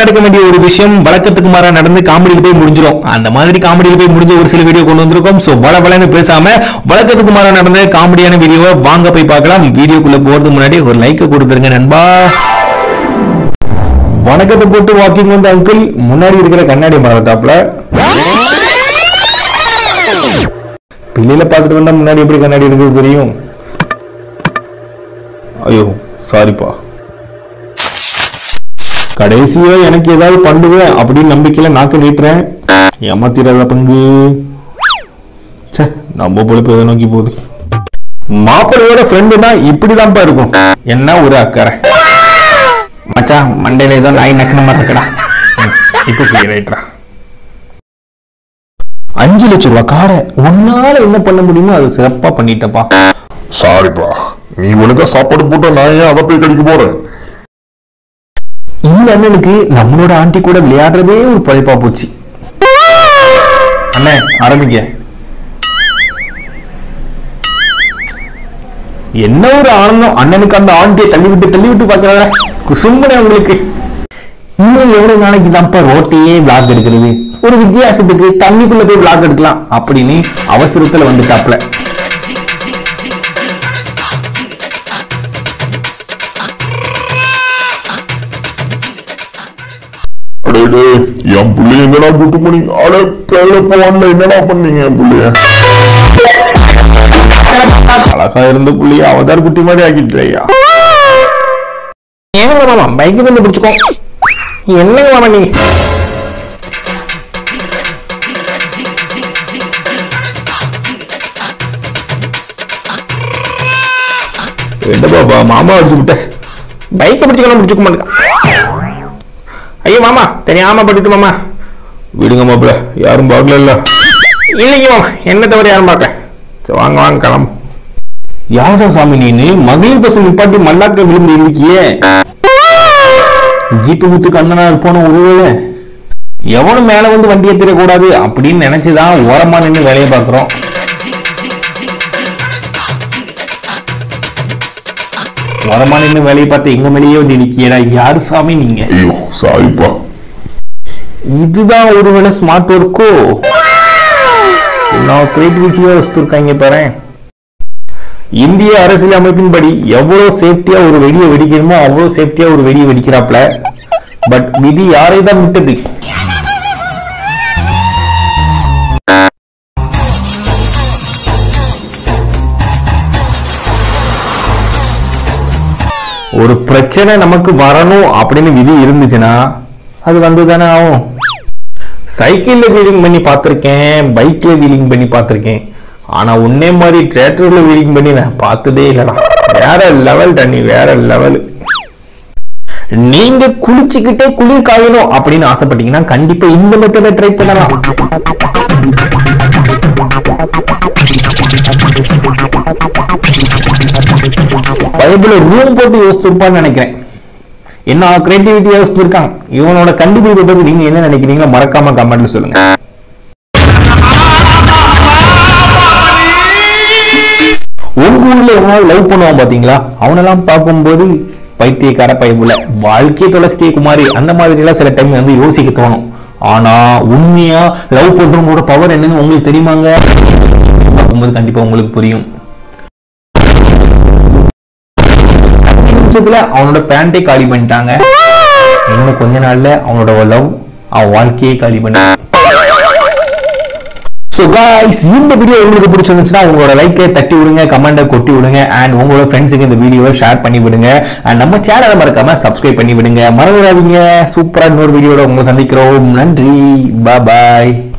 நடக்க வேண்டிய ஒரு விஷயம் வழக்கத்துக்கு மாறா நடந்து காமெடியில் போய் முடிஞ்சிடும் அந்த மாதிரி காமெடியில் போய் முடிஞ்ச ஒரு சில வீடியோ கொண்டு வந்திருக்கோம் சோ பல பலன்னு பேசாம வழக்கத்துக்கு மாறா நடந்த காமெடியான வீடியோவை வாங்க போய் பார்க்கலாம் வீடியோக்குள்ள போறதுக்கு முன்னாடி ஒரு லைக் கொடுத்துருங்க நண்பா வணக்கத்தை போட்டு வாக்கிங் வந்த அங்கிள் முன்னாடி இருக்கிற கண்ணாடி மரத்தாப்புல பிள்ளையில பார்த்துட்டு வந்தா முன்னாடி எப்படி கண்ணாடி இருக்குது தெரியும் ஐயோ சாரிப்பா கடைசியா எனக்கு ஏதாவது பண்ணுவேன் அப்படின்னு நம்பிக்கையில நாக்கு நீட்டுறேன் ஏமாத்திராத பங்கு ச்சே நம்ம பொழுப்பு எதை நோக்கி போகுது மாப்பிள்ளையோட ஃப்ரெண்டுனா இப்படிதான்ப்பா இருக்கும் என்ன ஒரு அக்கறை மச்சான் மண்டையில ஏதோ நாய் நக்கின மாதிரி இருக்குடா ம், இப்போ கிளியர் ஆயிட்டா அஞ்சு லட்சம் ரூபாய் காரை உன்னால என்ன பண்ண முடியுமோ அது சிறப்பா பண்ணிட்டப்பா சாரிப்பா நீ ஒழுங்கா சாப்பாடு போட்டா நான் ஏன் அதை போய் கடிக்க போறேன் இந்த அண்ணனுக்கு நம்மளோட ஆண்டி கூட விளையாடுறதே ஒரு பழைப்பா போச்சு அண்ணே ஆரம்பிக்க என்ன ஒரு ஆனந்தம் அண்ணனுக்கு அந்த ஆண்டியை தள்ளி விட்டு தள்ளி விட்டு பாக்குறாங்க குசும்பனே உங்களுக்கு இவன் எவ்வளவு நாளைக்கு தான்ப்பா ரோட்டையே விளாக் எடுக்கிறது ஒரு வித்தியாசத்துக்கு தண்ணிக்குள்ள போய் விளாக் எடுக்கலாம் அப்படின்னு அவசரத்துல வந்துட்டாப்ல அடே டேய், என் புள்ளைய எங்கடா கூட்டு போனீங்க அட பேர போவான்ல என்னடா பண்ணீங்க என் புள்ளைய அழகா இருந்த புள்ளிய அவதார் குட்டி மாதிரி ஆக்கிட்டுலையா ஏங்க மாமா பைக்கு வந்து பிடிச்சுக்கோ என்னங்க மாமா நீங்க என்ன பாபா மாமா அடிச்சு விட்ட பைக்கை பிடிச்சுக்கலாம் பிடிச்சுக்க மாட்டேங்க ஐயோ மாமா தெரியாம பட்டுட்டு மாமா விடுங்க மாப்பிள்ள யாரும் பார்க்கல இல்ல இல்லைங்க மாமா என்ன தவிர யாரும் பார்க்கல சரி வாங்க வாங்க கிளம்பு யாரா சாமி நீனு மகளிர் பஸ் நிப்பாட்டி மல்லாக்க விழுந்து இருக்கியே ஜீப்பு குத்துக்கு அண்ணனா இருப்போன ஒருவேளை எவனும் மேல வந்து வண்டியை திரக்கூடாது அப்படின்னு நினைச்சுதான் ஓரமா நின்று வேலையை பார்க்கிறோம் ஓரமா நின்று வேலையை பார்த்து எங்க மேலேயே வந்து நிக்கியடா யாரு சாமி நீங்க ஐயோ சாரிப்பா இதுதான் ஒருவேளை ஸ்மார்ட் ஒர்க்கோ நான் கிரியேட்டிவிட்டியா வச்சிருக்காங்க பாரு இந்திய அரசியல் அமைப்பின்படி எவ்வளவு சேஃப்டியா ஒரு வெடியை வெடிக்கணுமோ அவ்வளவு சேஃப்டியா ஒரு வெடியை வெடிக்கிறாப்ல பட் விதி யாரை தான் விட்டது ஒரு பிரச்சனை நமக்கு வரணும் அப்படின்னு விதி இருந்துச்சுன்னா அது வந்து தானே ஆகும் சைக்கிள்ல வீலிங் பண்ணி பார்த்துருக்கேன் பைக்ல வீலிங் பண்ணி பார்த்துருக்கேன் ஆனா உன்னே மாதிரி டிராக்டர்ல வீலிங் பண்ணி நான் பார்த்ததே இல்லடா வேற லெவல் தண்ணி வேற லெவல் நீங்க குளிச்சுக்கிட்டே குளிர் காயணும் அப்படின்னு ஆசைப்பட்டீங்கன்னா கண்டிப்பா இந்த மெத்தட ட்ரை பண்ணலாம் பைபிள ரூம் போட்டு யோசிச்சிருப்பான்னு நினைக்கிறேன் என்ன கிரியேட்டிவிட்டி யோசிச்சிருக்காங்க இவனோட கண்டுபிடிப்பை பத்தி நீங்க என்ன நினைக்கிறீங்களோ மறக்காம கமெண்ட்ல சொல்லுங்க உங்க ஊர்ல எவனாவது லவ் பண்ணுவான் பாத்தீங்களா அவனெல்லாம் பார்க்கும்போது பைத்தியக்கார பைப்புல வாழ்க்கையை தொலைச்சிட்டே குமாரி அந்த மாதிரி எல்லாம் சில டைம் வந்து யோசிக்க தோணும் ஆனா உண்மையா லவ் பண்றவங்களோட பவர் என்னன்னு உங்களுக்கு தெரியுமாங்க பார்க்கும்போது கண்டிப்பா உங்களுக்கு புரியும் அஞ்சு நிமிஷத்துல அவனோட பேண்டே காலி பண்ணிட்டாங்க இன்னும் கொஞ்ச நாள்ல அவனோட லவ் அவன் வாழ்க்கையே காலி பண்ண ஸோ காய்ஸ் இந்த வீடியோ உங்களுக்கு பிடிச்சிருந்துச்சுன்னா உங்களோட லைக்கை தட்டி விடுங்க கமெண்ட்டை கொட்டி விடுங்க அண்ட் உங்களோட ஃப்ரெண்ட்ஸுக்கு இந்த வீடியோவை ஷேர் பண்ணி விடுங்க அண்ட் நம்ம சேனலை மறக்காம சப்ஸ்கிரைப் பண்ணி விடுங்க மறந்துடாதீங்க சூப்பரா இன்னொரு வீடியோட உங்களை சந்திக்கிறோம் நன்றி பாய்